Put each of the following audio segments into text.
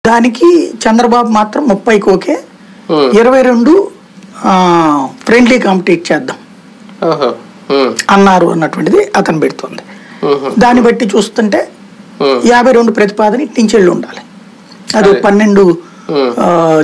దానికి చంద్రబాబు మాత్రం ముప్పైకి ఓకే ఉమ్, ఇరవై రెండు ఫ్రెండ్లీ కాంపిటీట్ చేద్దాం ఓహో, ఉమ్, అన్నారు అన్నటువంటిది అతను పెడుతుంది ఉహు, దాన్ని బట్టి చూస్తుంటే ఉమ్, యాభై రెండు ప్రతిపాదన ఇట్టించెళ్ళి ఉండాలి అది అదే. పన్నెండు ఉమ్,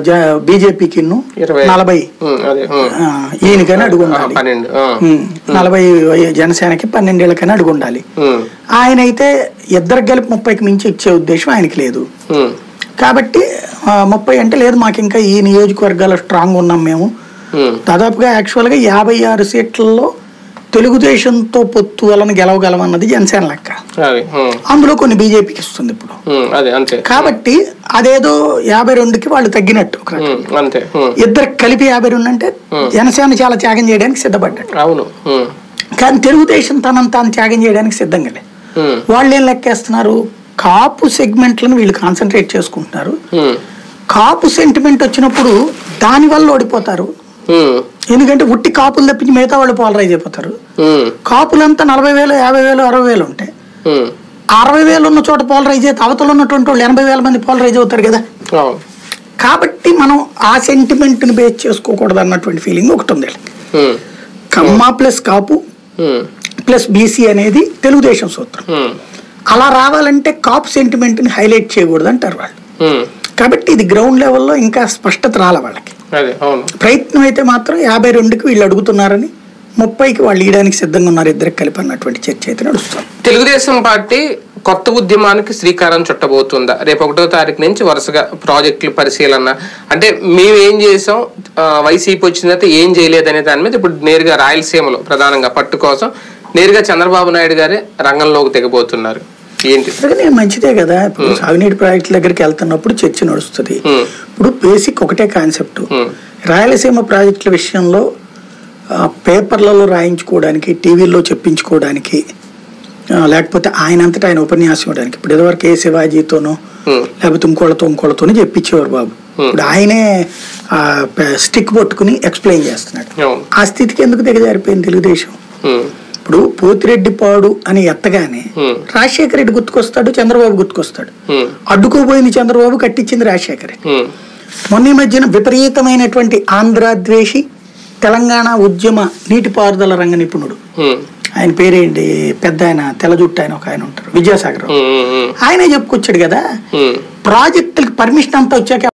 బీజేపీకి ఇరవై నలభై ఉమ్, అదే ఉమ్, ఆ, ఈయనకైనా అడుగు ఆ, ఉండాలి పన్నెండు ఆ, ఉమ్, నలభై జనసేనకి పన్నెండేళ్ళకైనా అడుగు ఉండాలి ఉమ్, ఆయన అయితే ఇద్దరు కలిపి ముప్పైకి మించి ఇచ్చే ఉద్దేశం ఆయనకి లేదు ఉమ్, కాబట్టి ఆ, ముప్పై అంటే లేదు మాకు ఇంకా ఈ నియోజకవర్గాల స్ట్రాంగ్ ఉన్నాం మేము ఉమ్, దాదాపుగా యాక్చువల్గా యాభై ఆరు సీట్లలో తెలుగుదేశంతో పొత్తు వలన గెలవగలమన్నది జనసేన లెక్క అది ఉమ్, అందులో కొన్ని బీజేపీకి ఇస్తుంది ఇప్పుడు ఉమ్, అదే అంతే కాబట్టి అదేదో యాభై రెండుకి వాళ్ళు తగ్గినట్టు ఒక రకంగా. ఉమ్, అంతే ఉమ్, ఇద్దరు కలిపి యాభై రెండు అంటే జనసేన చాలా త్యాగం చేయడానికి సిద్ధపడ్డాడు అవును ఉమ్, కానీ తెలుగుదేశం తనను తాను త్యాగం చేయడానికి సిద్ధంగా లేదు ఉమ్, వాళ్ళు ఏం లెక్కేస్తున్నారు కాపు సెగ్మెంట్లను వీళ్ళు కాన్సన్ట్రేట్ చేసుకుంటున్నారు ఉమ్, కాపు సెంటిమెంట్ వచ్చినప్పుడు దాని వల్ల ఓడిపోతారు ఉమ్, ఎందుకంటే ఉట్టి కాపులు తప్పించి మిగతా వాళ్ళు పోలరైజ్ అయిపోతారు ఉమ్, కాపులంతా నలభై వేలు యాభై వేలు అరవై వేలు ఉంటాయి ఉమ్, అరవై వేలు ఉన్న చోట పోలరైజ్ అయితే అవతల ఉన్నటువంటి వాళ్ళు ఎనభై వేల మంది పోలరైజ్ అవుతారు కదా అవును కాబట్టి మనం ఆ సెంటిమెంట్ని బేస్ చేసుకోకూడదు అన్నటువంటి ఫీలింగ్ ఒకటి ఉంది వీళ్ళకి. ఉమ్, కమ్మ ప్లస్ కాపు ఉమ్, ప్లస్ బీసీ అనేది తెలుగుదేశం సూత్రం ఉమ్, అలా రావాలంటే కాపు సెంటిమెంట్ని హైలైట్ చేయకూడదు అంటారు వాళ్ళు ఉమ్, కాబట్టి ఇది గ్రౌండ్ లెవెల్లో ఇంకా స్పష్టత రాల వాళ్ళకి అదే అవును ప్రయత్నం అయితే మాత్రం యాభై రెండుకి వీళ్ళు అడుగుతున్నారని ముప్పైకి వాళ్ళు ఇయడానికి సిద్ధంగా ఉన్నారు ఇద్దరికి కలిపి అన్నటువంటి చర్చ అయితే నడుస్తుంది తెలుగుదేశం పార్టీ కొత్త ఉద్యమానికి శ్రీకారం చుట్టబోతుందా రేపు ఒకటో తారీఖు నుంచి వరుసగా ప్రాజెక్టుల పరిశీలన అంటే మేము ఏం చేసాం ఆ, వైసీపీ వచ్చిన తర్వాత ఏం చేయలేదు అనే దాని మీద ఇప్పుడు నేరుగా రాయలసీమలో ప్రధానంగా పట్టు కోసం నేరుగా చంద్రబాబు నాయుడు గారే రంగంలోకి దిగబోతున్నారు ఏంటి అందుకని మంచిదే కదా ఇప్పుడు సాగునీటి ప్రాజెక్టుల దగ్గరికి వెళ్తున్నప్పుడు చర్చ నడుస్తుంది ఉమ్, ఇప్పుడు బేసిక్ ఒకటే కాన్సెప్ట్ ఉమ్, రాయలసీమ ప్రాజెక్టుల విషయంలో ఆ, పేపర్లలో రాయించుకోవడానికి టీవీల్లో చెప్పించుకోవడానికి ఆ, లేకపోతే ఆయన అంతటా ఆయన ఉపన్యాసం ఇవ్వడానికి ఇప్పుడు ఇదివరకు ఏ శివాజీతోనో ఉమ్, లేకపోతే ఇంకోళ్ళతో ఇంకోళ్ళతోనే చెప్పించేవారు బాబు ఇప్పుడు ఆయనే స్టిక్ పట్టుకుని ఎక్స్ప్లెయిన్ చేస్తున్నాడు అవును ఆ స్థితికి ఎందుకు దిగజారిపోయింది తెలుగుదేశం ఉమ్, ఇప్పుడు పోతిరెడ్డి పాడు అని ఎత్తగానే ఉమ్, రాజశేఖర రెడ్డి గుర్తుకొస్తాడు చంద్రబాబు గుర్తుకొస్తాడు ఉమ్, అడ్డుకోబోయింది చంద్రబాబు కట్టించింది రాజశేఖర రెడ్డి ఉమ్, మొన్న ఈ మధ్యన విపరీతమైనటువంటి ఆంధ్రద్వేషి తెలంగాణ ఉద్యమ నీటిపారుదల రంగ నిపుణుడు ఉమ్, ఆయన పేరేంటి పెద్ద ఆయన తెల్ల జుట్టు ఆయన ఒక ఆయన ఉంటారు విద్యాసాగర్ రావు. ఉమ్, ఉమ్, ఆయనే చెప్పుకొచ్చాడు కదా ఉమ్, ప్రాజెక్టులకి పర్మిషన్ అంతా వచ్చాక